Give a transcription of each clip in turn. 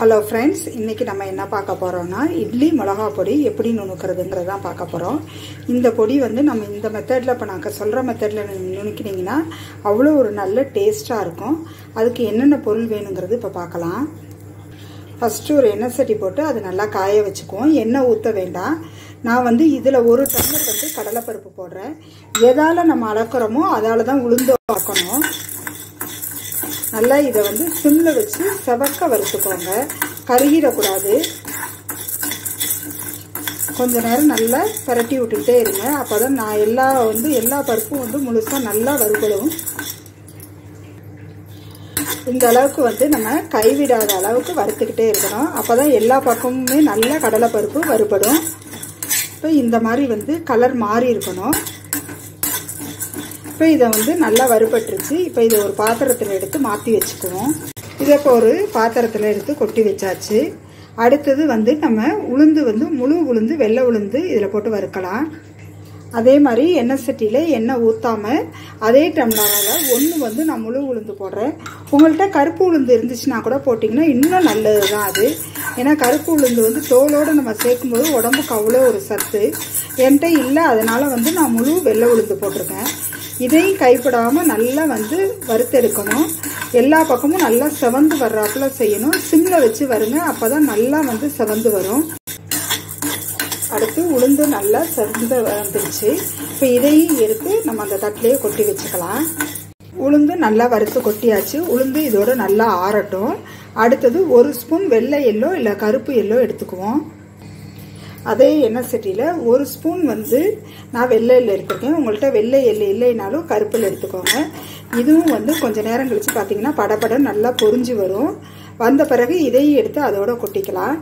hello friends இன்றைக்கி நம்ம என்ன பார்க்க போகிறோம்னா இட்லி மிளகா பொடி எப்படி நுணுக்கிறதுங்கிறதான் பார்க்க போகிறோம் இந்த பொடி வந்து நம்ம இந்த மெத்தடில் இப்போ நாங்கள் சொல்கிற மெத்தடில் நுணுக்கினீங்கன்னா அவ்வளோ ஒரு நல்ல டேஸ்ட்டாக இருக்கும் அதுக்கு என்னென்ன பொருள் வேணுங்கிறது இப்போ பார்க்கலாம் ஃபஸ்ட்டு ஒரு எண்ணெய் சட்டி போட்டு அது நல்லா காய வச்சுக்குவோம் எண்ணெய் ஊற்ற வேண்டாம் நான் வந்து இதில் ஒரு டம்ளர் வந்து கடலைப்பருப்பு போடுறேன் எதால் நம்ம அளக்குறோமோ அதால் தான் உளுந்து அளக்கணும் நல்லா இதை வந்து சிம்மில் வச்சு செவக்க வறுத்துக்கோங்க கருகிடக்கூடாது கொஞ்ச நேரம் நல்லா பரட்டி விட்டுக்கிட்டே இருங்க அப்போ தான் நான் எல்லா வந்து எல்லா பருப்பும் வந்து முழுசாக நல்லா வறுபடும் இந்த அளவுக்கு வந்து நம்ம கைவிடாத அளவுக்கு வறுத்துக்கிட்டே இருக்கணும் அப்போ தான் எல்லா பக்கமுமே நல்ல கடலைப்பருப்பு வறுபடும் இப்போ இந்த மாதிரி வந்து கலர் மாறி இருக்கணும் இப்போ இதை வந்து நல்லா வறுபட்டுருச்சு இப்போ இதை ஒரு பாத்திரத்தில் எடுத்து மாற்றி வச்சுக்குவோம் இதை இப்போ ஒரு பாத்திரத்தில் எடுத்து கொட்டி வச்சாச்சு அடுத்தது வந்து நம்ம உளுந்து வந்து முழு உளுந்து வெள்ளை உளுந்து இதில் போட்டு வறுக்கலாம் அதே மாதிரி எண்ணெய் சட்டியில் எண்ணெய் ஊற்றாமல் அதே டம்ளரால் ஒன்று வந்து நான் முழு உளுந்து போடுறேன் உங்கள்கிட்ட கருப்பு உளுந்து இருந்துச்சுன்னா கூட போட்டிங்கன்னா இன்னும் நல்லது தான் அது ஏன்னா கருப்பு உளுந்து வந்து தோலோடு நம்ம சேர்க்கும்போது உடம்புக்கு அவ்வளோ ஒரு சத்து என்கிட்ட இல்லை அதனால் வந்து நான் முழு வெள்ளை உளுந்து போட்டிருக்கேன் இதையும் கைப்படாமல் நல்லா வந்து வறுத்தெடுக்கணும் எல்லா பக்கமும் நல்லா செவந்து வர்றாப்புல செய்யணும் சிம்மில் வச்சு வருங்க அப்போ தான் நல்லா வந்து செவந்து வரும் அடுத்து உளுந்து நல்லா செவந்து வந்துருச்சு இப்போ இதையும் எடுத்து நம்ம அந்த தட்டிலேயே கொட்டி வச்சுக்கலாம் உளுந்து நல்லா வறுத்து கொட்டியாச்சு உளுந்து இதோட நல்லா ஆறட்டும் அடுத்தது ஒரு ஸ்பூன் வெள்ளை எல்லோ இல்லை கருப்பு எல்லோ எடுத்துக்குவோம் அதே எண்ணெய் சட்டியில் ஒரு ஸ்பூன் வந்து நான் வெள்ளை எள்ளு எடுத்துருக்கேன் உங்கள்கிட்ட வெள்ளை எள்ளு இல்லைனாலும் கருப்பில் எடுத்துக்கோங்க இதுவும் வந்து கொஞ்சம் நேரம் கழித்து பார்த்தீங்கன்னா படப்பட நல்லா பொறிஞ்சு வரும் வந்த பிறகு இதையும் எடுத்து அதோட கொட்டிக்கலாம்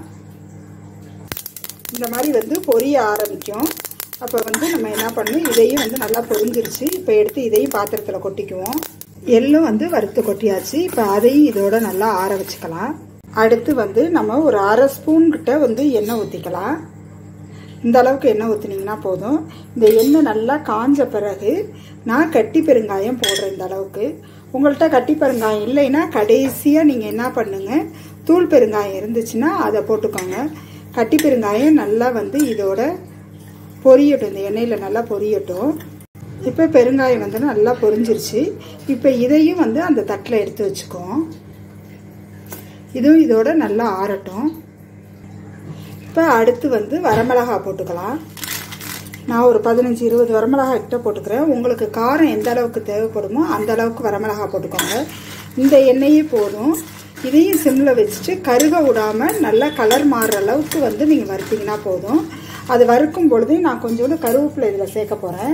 இந்த மாதிரி வந்து பொரிய ஆரம்பிக்கும் அப்போ வந்து நம்ம என்ன பண்ணணும் இதையும் வந்து நல்லா பொரிஞ்சிருச்சு இப்போ எடுத்து இதையும் பாத்திரத்தில் கொட்டிக்குவோம் எள்ளும் வந்து வறுத்து கொட்டியாச்சு இப்போ அதையும் இதோட நல்லா ஆற வச்சுக்கலாம் அடுத்து வந்து நம்ம ஒரு அரை ஸ்பூன் கிட்ட வந்து எண்ணெய் ஊற்றிக்கலாம் இந்த அளவுக்கு எண்ணெய் ஊற்றினீங்கன்னா போதும் இந்த எண்ணெய் நல்லா காஞ்ச பிறகு நான் கட்டி பெருங்காயம் போடுறேன் இந்த அளவுக்கு உங்கள்கிட்ட கட்டி பெருங்காயம் இல்லைன்னா கடைசியாக நீங்கள் என்ன பண்ணுங்கள் தூள் பெருங்காயம் இருந்துச்சுன்னா அதை போட்டுக்கோங்க கட்டி பெருங்காயம் நல்லா வந்து இதோட பொரியட்டும் இந்த எண்ணெயில் நல்லா பொரியட்டும் இப்போ பெருங்காயம் வந்து நல்லா பொரிஞ்சிருச்சு இப்போ இதையும் வந்து அந்த தட்டில் எடுத்து வச்சுக்குவோம் இதுவும் இதோட நல்லா ஆறட்டும் இப்போ அடுத்து வந்து வரமிளகா போட்டுக்கலாம் நான் ஒரு பதினஞ்சு இருபது வரமிளகா கிட்ட போட்டுக்கிறேன் உங்களுக்கு காரம் எந்த அளவுக்கு தேவைப்படுமோ அந்த அளவுக்கு வரமிளகா போட்டுக்கோங்க இந்த எண்ணெயே போதும் இதையும் சிம்மில் வச்சுட்டு கருக விடாமல் நல்லா கலர் மாறுற அளவுக்கு வந்து நீங்கள் வறுத்தீங்கன்னா போதும் அது வறுக்கும் பொழுது நான் கொஞ்சோண்டு கருவேப்பிலை இதில் சேர்க்க போகிறேன்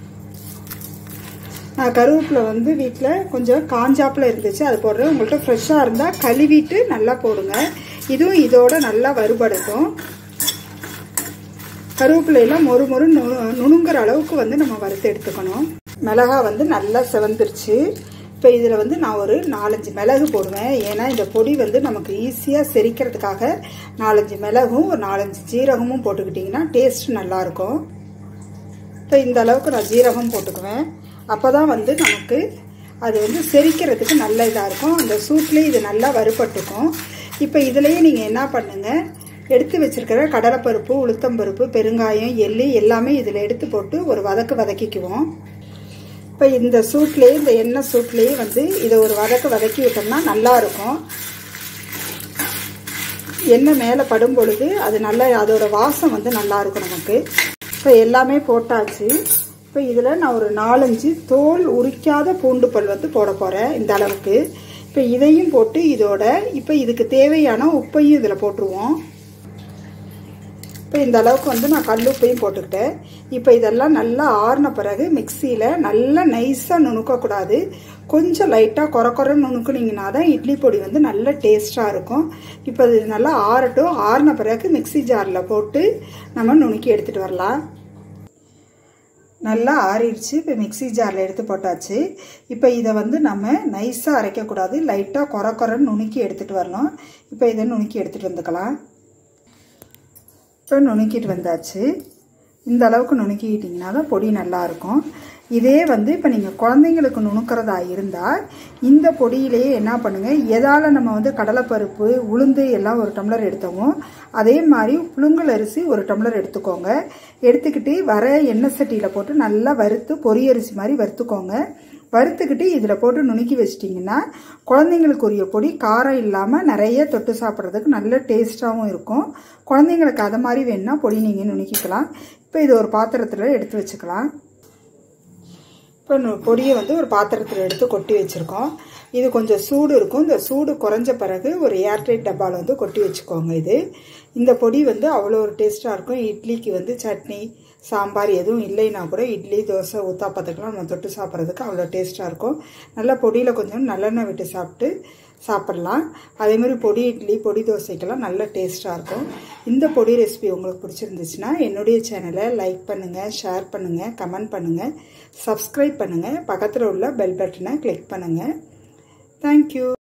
நான் கருவேப்பிலை வந்து வீட்டில் கொஞ்சம் காஞ்சாப்பில் இருந்துச்சு அது போடுறேன் உங்கள்கிட்ட ஃப்ரெஷ்ஷாக இருந்தால் கழுவிட்டு நல்லா போடுங்க இதுவும் இதோட நல்லா வறுபடட்டும் கருவேப்பிலையெல்லாம் மொறு மொறு நுணுங்குற அளவுக்கு வந்து நம்ம வறுத்து எடுத்துக்கணும் மிளகா வந்து நல்லா செவந்துருச்சு இப்போ இதில் வந்து நான் ஒரு நாலஞ்சு மிளகு போடுவேன் ஏன்னா இந்த பொடி வந்து நமக்கு ஈஸியாக செரிக்கிறதுக்காக நாலஞ்சு மிளகும் ஒரு நாலஞ்சு ஜீரகமும் போட்டுக்கிட்டிங்கன்னா டேஸ்ட் நல்லாயிருக்கும் இப்போ இந்த அளவுக்கு நான் ஜீரகம் போட்டுக்குவேன் அப்போ தான் வந்து நமக்கு அது வந்து செரிக்கிறதுக்கு நல்ல இதாக இருக்கும் அந்த சூட்லேயே இது நல்லா வறுபட்டுக்கும் இப்போ இதுலேயே நீங்கள் என்ன பண்ணுங்கள் எடுத்து வச்சுருக்கிற கடலைப்பருப்பு உளுத்தம்பருப்பு பெருங்காயம் எள்ளு எல்லாமே இதில் எடுத்து போட்டு ஒரு வதக்கு வதக்கிக்குவோம் இப்போ இந்த சூட்லேயே இந்த எண்ணெய் சூட்லேயே வந்து இதை ஒரு வதக்கு வதக்கி விட்டோம்னா நல்லாயிருக்கும் எண்ணெய் மேலே படும் பொழுது அது நல்லா அதோட வாசம் வந்து நல்லாயிருக்கும் நமக்கு இப்போ எல்லாமே போட்டாச்சு இப்போ இதில் நான் ஒரு நாலஞ்சு தோல் உரிக்காத பூண்டு பல் வந்து போட போகிறேன் இந்த அளவுக்கு இப்போ இதையும் போட்டு இதோட இப்போ இதுக்கு தேவையான உப்பையும் இதில் போட்டுருவோம் இப்போ இந்த அளவுக்கு வந்து நான் கல் உப்பையும் போட்டுக்கிட்டேன் இப்போ இதெல்லாம் நல்லா ஆறின பிறகு மிக்சியில் நல்லா நைஸாக நுணுக்கக்கூடாது கொஞ்சம் லைட்டாக குறை குறை நுணுக்குனீங்கன்னா தான் இட்லி பொடி வந்து நல்ல டேஸ்ட்டாக இருக்கும் இப்போ இது நல்லா ஆறட்டும் ஆறின பிறகு மிக்சி ஜாரில் போட்டு நம்ம நுணுக்கி எடுத்துகிட்டு வரலாம் நல்லா ஆறிடுச்சு இப்போ மிக்சி ஜாரில் எடுத்து போட்டாச்சு இப்போ இதை வந்து நம்ம நைஸாக அரைக்கக்கூடாது லைட்டாக குறை குறைன்னு நுணுக்கி எடுத்துகிட்டு வரணும் இப்போ இதை நுணுக்கி எடுத்துகிட்டு வந்துக்கலாம் இப்போ நுணுக்கிட்டு வந்தாச்சு இந்த அளவுக்கு நுணுக்கிக்கிட்டிங்கன்னா தான் பொடி நல்லாயிருக்கும் இதே வந்து இப்போ நீங்கள் குழந்தைங்களுக்கு நுணுக்கிறதா இருந்தால் இந்த பொடியிலேயே என்ன பண்ணுங்கள் எதால் நம்ம வந்து கடலைப்பருப்பு உளுந்து எல்லாம் ஒரு டம்ளர் எடுத்தோமோ அதே மாதிரி புழுங்கல் அரிசி ஒரு டம்ளர் எடுத்துக்கோங்க எடுத்துக்கிட்டு வர எண்ணெய் சட்டியில் போட்டு நல்லா வறுத்து பொரியரிசி மாதிரி வறுத்துக்கோங்க வறுத்துக்கிட்டு இதில் போட்டு நுணுக்கி வச்சிட்டிங்கன்னா குழந்தைங்களுக்கு உரிய பொடி காரம் இல்லாமல் நிறைய தொட்டு சாப்பிட்றதுக்கு நல்ல டேஸ்ட்டாகவும் இருக்கும் குழந்தைங்களுக்கு அதை மாதிரி வேணுன்னா பொடி நீங்கள் நுணுக்கிக்கலாம் இப்போ இது ஒரு பாத்திரத்தில் எடுத்து வச்சுக்கலாம் இப்போ பொடியை வந்து ஒரு பாத்திரத்தில் எடுத்து கொட்டி வச்சுருக்கோம் இது கொஞ்சம் சூடு இருக்கும் இந்த சூடு குறைஞ்ச பிறகு ஒரு ஏர்டைட் டப்பாவில் வந்து கொட்டி வச்சுக்கோங்க இது இந்த பொடி வந்து அவ்வளோ ஒரு டேஸ்ட்டாக இருக்கும் இட்லிக்கு வந்து சட்னி சாம்பார் எதுவும் இல்லைன்னா கூட இட்லி தோசை ஊத்தாப்பத்துக்கெல்லாம் நம்ம தொட்டு சாப்பிட்றதுக்கு அவ்வளோ டேஸ்ட்டாக இருக்கும் நல்லா பொடியில் கொஞ்சம் நல்லெண்ணெய் விட்டு சாப்பிட்டு சாப்பிட்லாம் அதேமாதிரி பொடி இட்லி பொடி தோசைக்கெல்லாம் நல்ல டேஸ்ட்டாக இருக்கும் இந்த பொடி ரெசிபி உங்களுக்கு பிடிச்சிருந்துச்சுன்னா என்னுடைய சேனலை லைக் பண்ணுங்கள் ஷேர் பண்ணுங்கள் கமெண்ட் பண்ணுங்கள் சப்ஸ்கிரைப் பண்ணுங்கள் பக்கத்தில் உள்ள பெல் பட்டனை கிளிக் பண்ணுங்கள் தேங்க்யூ